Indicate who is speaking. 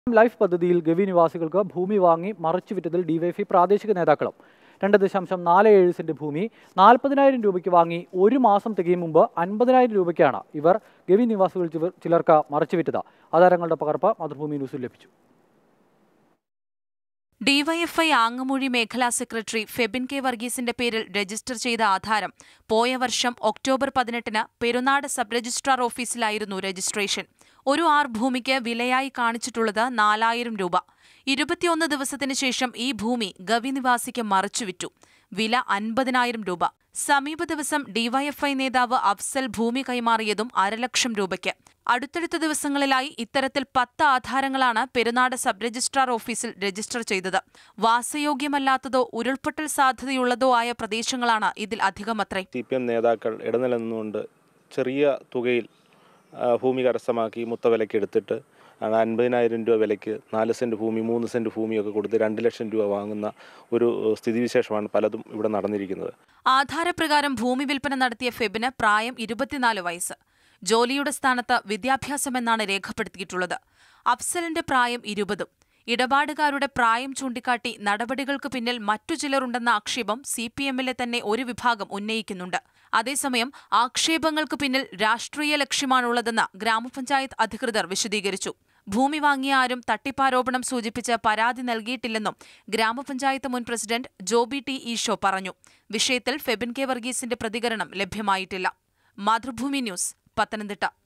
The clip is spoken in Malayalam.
Speaker 1: ലൈഫ് പദ്ധതിയിൽ ഗവി നിവാസികൾക്ക് ഭൂമി വാങ്ങി മറിച്ചു വിറ്റതിൽ ഡിവൈഎഫ്ഐ പ്രാദേശിക നേതാക്കളും രണ്ട് ദശാംശം നാല് ഏഴ് സെന്റ് ഭൂമി നാൽപ്പതിനായിരം രൂപയ്ക്ക് വാങ്ങി ഒരു മാസം തികയും മുമ്പ് അൻപതിനായിരം രൂപയ്ക്കാണ് ഇവർ ഗവി നിവാസികൾ ചിവർ- ചിലർക്ക് മറിച്ചു വിറ്റത് ആധാരങ്ങളുടെ പകർപ്പ് മാതൃഭൂമി ന്യൂസിൽ ലഭിച്ചു
Speaker 2: ഡിവൈഎഫ്ഐ ആങ്ങമൂഴി മേഖലാ സെക്രട്ടറി ഫെബിൻ കെ വർഗീസിന്റെ പേരിൽ രജിസ്റ്റർ ചെയ്ത ആധാരം പോയ വർഷം ഒക്ടോബർ പതിനെട്ടിന് പെരുന്നാട് സബ് രജിസ്ട്രാർ ഓഫീസിലായിരുന്നു രജിസ്ട്രേഷൻ ഒരു ആർ ഭൂമിക്ക് വിലയായി കാണിച്ചിട്ടുള്ളത് നാലായിരം രൂപ ഇരുപത്തിയൊന്ന് ദിവസത്തിന് ശേഷം ഈ ഭൂമി ഗവി നിവാസിക്ക് മറിച്ചുവിറ്റു വില അൻപതിനായിരം രൂപ സമീപ ദിവസം ഡിവൈഎഫ്ഐ നേതാവ് അഫ്സൽ ഭൂമി കൈമാറിയതും അരലക്ഷം രൂപയ്ക്ക് അടുത്തടുത്ത ദിവസങ്ങളിലായി ഇത്തരത്തിൽ പത്ത് ആധാരങ്ങളാണ് പെരുന്നാട് സബ് രജിസ്ട്രാർ ഓഫീസിൽ രജിസ്റ്റർ ചെയ്തത് വാസയോഗ്യമല്ലാത്തതോ ഉരുൾപൊട്ടൽ സാധ്യതയുള്ളതോ ആയ പ്രദേശങ്ങളാണ് ഇതിൽ അധികമത്രേ
Speaker 3: സി പി എം നേതാക്കൾ ഇടനിലനിന്നുകൊണ്ട് ചെറിയ തുകയിൽ ആ, ഭൂമി കരസ്ഥമാക്കി മുത്ത വിലയ്ക്ക് എടുത്തിട്ട് ആണ് അൻപതിനായിരം രൂപ വിലയ്ക്ക് നാല് സെൻറ്റ് ഭൂമി മൂന്ന് സെൻറ്റ് ഭൂമിയൊക്കെ കൊടുത്ത് രണ്ട് ലക്ഷം രൂപ വാങ്ങുന്ന ഒരു ഏഹ്, സ്ഥിതിവിശേഷമാണ് പലതും ഇവിടെ നടന്നിരിക്കുന്നത്
Speaker 2: ആധാരപ്രകാരം ഭൂമി വിൽപ്പന നടത്തിയ ഫെബിന് പ്രായം ഇരുപത്തിനാല് വയസ്സ് ജോലിയുടെ സ്ഥാനത്ത് വിദ്യാഭ്യാസമെന്നാണ് രേഖപ്പെടുത്തിയിട്ടുള്ളത് അഫ്സലിന്റെ പ്രായം ഇരുപതും ഇടപാടുകാരുടെ പ്രായം ചൂണ്ടിക്കാട്ടി നടപടികൾക്ക് പിന്നിൽ മറ്റു ചിലരുണ്ടെന്ന ആക്ഷേപം സി പി എമ്മിലെ തന്നെ ഒരു വിഭാഗം ഉന്നയിക്കുന്നുണ്ട് അതേസമയം ആക്ഷേപങ്ങൾക്ക് പിന്നിൽ രാഷ്ട്രീയ ലക്ഷ്യമാണുള്ളതെന്ന് ഗ്രാമപഞ്ചായത്ത് അധികൃതർ വിശദീകരിച്ചു ഭൂമി വാങ്ങിയ ആരും തട്ടിപ്പാരോപണം സൂചിപ്പിച്ച് പരാതി നൽകിയിട്ടില്ലെന്നും ഗ്രാമപഞ്ചായത്ത് മുൻ പ്രസിഡന്റ് ജോബി ടി ഈശോ പറഞ്ഞു വിഷയത്തിൽ ഫെബിൻ കെ വർഗീസിന്റെ പ്രതികരണം ലഭ്യമായിട്ടില്ല മാതൃഭൂമി ന്യൂസ് പത്തനംതിട്ട